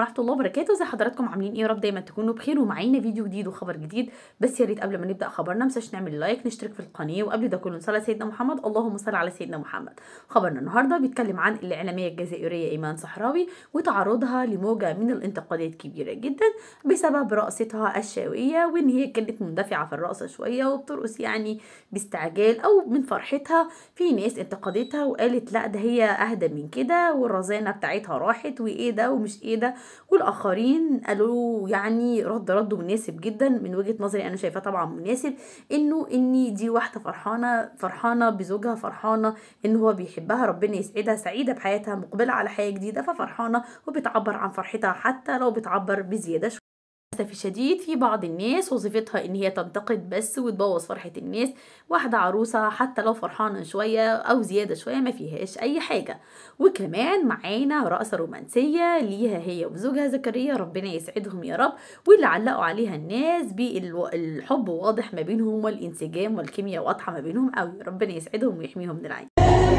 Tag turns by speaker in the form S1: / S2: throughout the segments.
S1: ورحمة الله وبركاته زي حضراتكم عاملين ايه يا رب دايما تكونوا بخير ومعانا فيديو جديد وخبر جديد بس يا ريت قبل ما نبدا خبرنا متنساش نعمل لايك نشترك في القناه وقبل ده كله نصلي على سيدنا محمد اللهم صل على سيدنا محمد خبرنا النهارده بيتكلم عن الاعلاميه الجزائريه ايمان صحراوي وتعرضها لموجه من الانتقادات كبيره جدا بسبب رقصتها الشهويه وان هي كانت مندفعه في الرقصه شويه وبترقص يعني باستعجال او من فرحتها في ناس انتقدتها وقالت لا ده هي اهدى من كده والرزانه بتاعتها راحت وايه ده ومش ايه ده والاخرين قالوا يعني رد رد مناسب جدا من وجهه نظري انا شايفاه طبعا مناسب انه ان دي واحده فرحانه فرحانه بزوجها فرحانه ان هو بيحبها ربنا يسعدها سعيده بحياتها مقبله على حياه جديده ففرحانه وبتعبر عن فرحتها حتى لو بتعبر بزياده شويه للأسف الشديد في بعض الناس وظيفتها ان هي تنتقد بس وتبوظ فرحة الناس واحدة عروسة حتى لو فرحانة شوية او زيادة شوية ما فيهاش اي حاجة وكمان معانا رقصة رومانسية ليها هي وزوجها زكريا ربنا يسعدهم يا رب واللي علقوا عليها الناس بالحب واضح ما بينهم والانسجام والكيمياء واضحة ما بينهم قوي ربنا يسعدهم ويحميهم من العين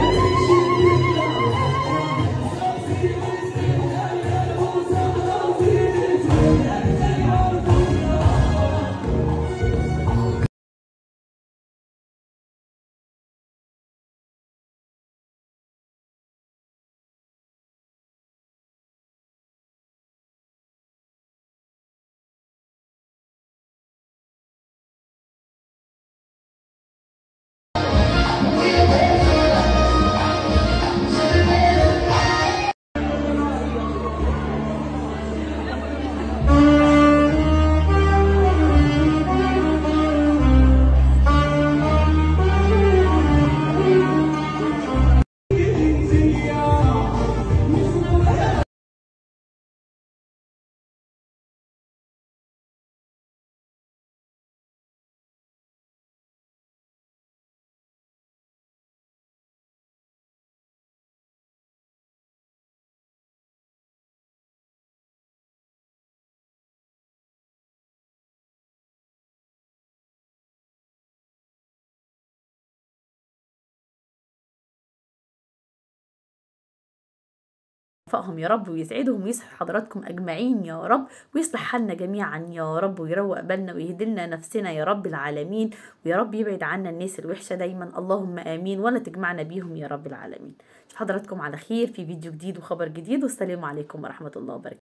S1: يوفقهم يا رب ويسعدهم ويسعد حضراتكم اجمعين يا رب ويصلح حالنا جميعا يا رب ويروق بالنا ويهدلنا نفسنا يا رب العالمين ويا رب يبعد عنا الناس الوحشه دايما اللهم امين ولا تجمعنا بيهم يا رب العالمين حضراتكم على خير في فيديو جديد وخبر جديد والسلام عليكم ورحمه الله وبركاته